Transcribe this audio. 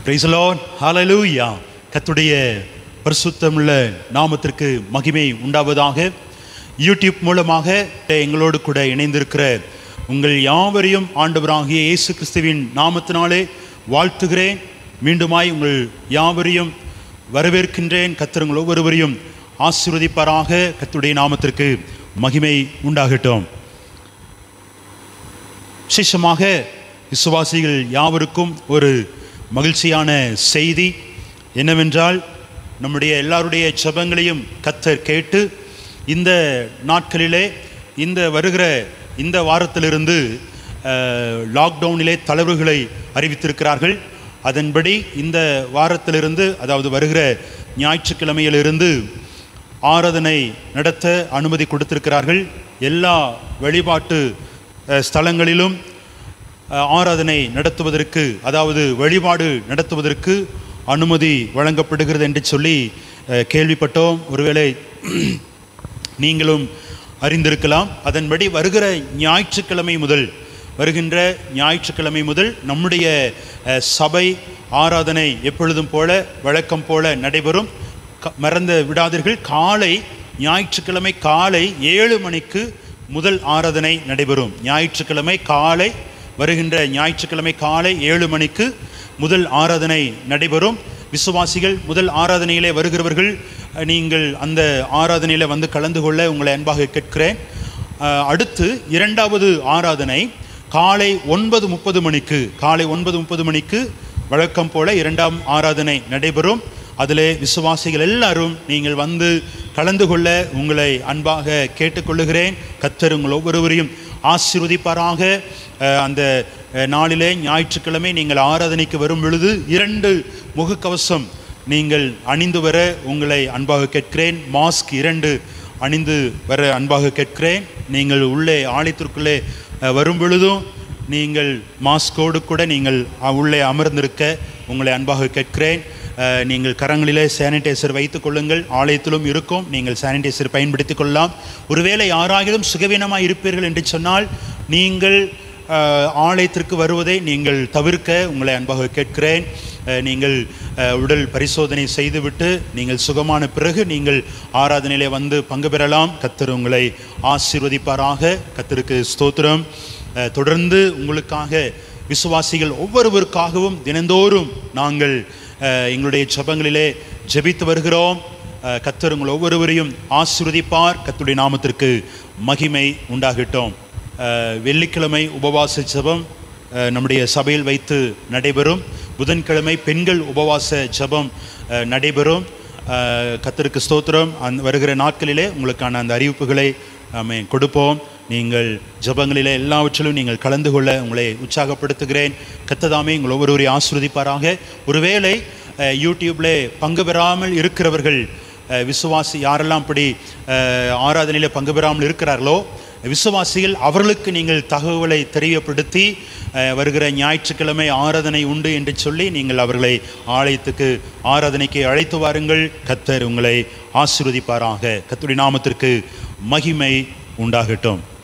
price Lord ஹalleluya கர்த்தருடைய பரிசுத்தமுள்ள நாமத்திற்கு மகிமை உண்டாவதாக யூடியூப் மூலமாக எங்களோடு கூட இணைந்திருக்கிற உங்கள் யாவரையும் ஆண்டவராகிய இயேசு கிறிஸ்துவின் நாமத்தினாலே வாழ்த்துகிறேன் மீண்டுமாய் உங்கள் யாவரையும் வரவேற்கின்றேன் கர்த்தர் உங்கள் ஒவ்வொருவரையும் ஆசீர்வதிப்பாராக கர்த்தருடைய நாமத்திற்கு மகிமை உண்டாகட்டும் விசேஷமாக விசுவாசிகள் யாவருக்கும் ஒரு மகிழ்ச்சியான செய்தி என்னவென்றால் நம்முடைய எல்லாருடைய ஜெபங்களையும் கத்தர் கேட்டு இந்த நாட்களிலே இந்த வருகிற இந்த வாரத்திலிருந்து அஹ், லாக்டவுனிலே தளர்வுகளை அறிவித்திருக்கிறார்கள் அதன்படி இந்த வாரத்திலிருந்து அதாவது வருகிற ஞாயிற்றுக்கிழமையிலிருந்து ஆராதனை நடத்த அனுமதி கொடுத்திருக்கிறார்கள் எல்லா வழிபாட்டு அஹ், ஸ்தலங்களிலும் அஹ், ஆராதனை நடத்துவதற்கு அதாவது வழிபாடு நடத்துவதற்கு அனுமதி வழங்கப்படுகிறது என்று சொல்லி அஹ், கேள்விப்பட்டோம் ஒருவேளை நீங்களும் அறிந்திருக்கலாம் அதன்படி வருகிற ஞாயிற்றுக்கிழமை முதல் வருகின்ற ஞாயிற்றுக்கிழமை முதல் நம்முடைய அஹ், சபை ஆராதனை எப்பொழுதும் போல வழக்கம் போல நடைபெறும் க- மறந்து விடாதீர்கள் காலை ஞாயிற்றுக்கிழமை காலை ஏழு மணிக்கு முதல் ஆராதனை நடைபெறும் ஞாயிற்றுக்கிழமை காலை வருகின்ற ஞாயிற்றுக்கிழமை காலை ஏழு மணிக்கு முதல் ஆராதனை நடைபெறும் விசுவாசிகள் முதல் ஆராதனையிலே வருகிறவர்கள் அஹ், நீங்கள் அந்த ஆராதனையில் வந்து கலந்து கொள்ள உங்களை அன்பாக கேட்கிறேன் அஹ், அடுத்து இரண்டாவது ஆராதனை காலை ஒன்பது முப்பது மணிக்கு காலை ஒன்பது முப்பது மணிக்கு வழக்கம் போல இரண்டாம் ஆராதனை நடைபெறும் அதிலே விசுவாசிகள் எல்லாரும் நீங்கள் வந்து கலந்து கொள்ள உங்களை அன்பாக கேட்டுக்கொள்ளுகிறேன் கத்தர் உங்கள் ஒவ்வொருவரையும் ஆசீர்வதிப்பாராக அஹ், அந்த அஹ், நாளிலே ஞாயிற்றுக்கிழமை நீங்கள் ஆராதனைக்கு வரும் பொழுது இரண்டு முகக்கவசம் நீங்கள் அணிந்து வர உங்களை அன்பாக கேட்கிறேன் மாஸ்க் இரண்டு அணிந்து வர அன்பாக கேட்கிறேன் நீங்கள் உள்ளே ஆலயத்திற்குள்ளே அஹ், வரும் பொழுதும் நீங்கள் மாஸ்கோடு கூட நீங்கள் அ- உள்ளே அமர்ந்திருக்க உங்களை அன்பாக கேட்கிறேன் அஹ், நீங்கள் கரங்களிலே சானிடைசர் வைத்துக் கொள்ளுங்கள் ஆலயத்திலும் இருக்கும் நீங்கள் சானிடைசர் பயன்படுத்திக் கொள்ளலாம் ஒருவேளை யாராகிலும் சுகவீனமாக இருப்பீர்கள் என்று சொன்னால் நீங்கள் அஹ், ஆலயத்திற்கு வருவதை நீங்கள் தவிர்க்க உங்களை அன்பாக கேட்கிறேன் அஹ், நீங்கள் அஹ், உடல் பரிசோதனை செய்துவிட்டு நீங்கள் சுகமான பிறகு நீங்கள் ஆராதனையிலே வந்து பங்கு பெறலாம் கத்தர் உங்களை ஆசீர்வதிப்பாராக கத்தருக்கு ஸ்தோத்திரம் அஹ், தொடர்ந்து உங்களுக்காக விசுவாசிகள் ஒவ்வொருவருக்காகவும் தினந்தோறும் நாங்கள் அஹ், எங்களுடைய ஜெபங்களிலே ஜெபித்து வருகிறோம் அஹ், கத்தர் உங்கள் ஒவ்வொருவரையும் ஆசீர்வதிப்பார் கத்துடைய நாமத்திற்கு மகிமை உண்டாகட்டும் அஹ், வெள்ளிக்கிழமை உபவாச ஜெபம் அஹ், நம்முடைய சபையில் வைத்து நடைபெறும் புதன்கிழமை பெண்கள் உபவாச ஜெபம் அஹ், நடைபெறும் அஹ், கர்த்தருக்கு ஸ்தோத்திரம் அந்த வருகிற நாட்களிலே உங்களுக்கான அந்த அறிவிப்புகளை ஆமே கொடுப்போம் நீங்கள் ஜெபங்களிலே எல்லாவற்றிலும் நீங்கள் கலந்து கொள்ள உங்களை உற்சாகப்படுத்துகிறேன் கத்ததாமே உங்கள் ஒவ்வொருவரையும் ஆஸ்வதிப்பாராக ஒருவேளை அஹ், யூடியூப்ல பங்கு பெறாமல் இருக்கிறவர்கள் அஹ், விசுவாசி யாரெல்லாம் அப்படி அஹ், ஆராதனையில் பங்கு பெறாமல் இருக்கிறார்களோ விசுவாசிகள் அவர்களுக்கு நீங்கள் தகவலை தெரியப்படுத்தி அஹ், வருகிற ஞாயிற்றுக்கிழமை ஆராதனை உண்டு என்று சொல்லி நீங்கள் அவர்களை ஆலயத்துக்கு ஆராதனைக்கு அழைத்து வாருங்கள் கத்தர் உங்களை ஆசீர்வதிப்பாராக கத்துடைய நாமத்திற்கு மகிமை உண்டாகட்டும்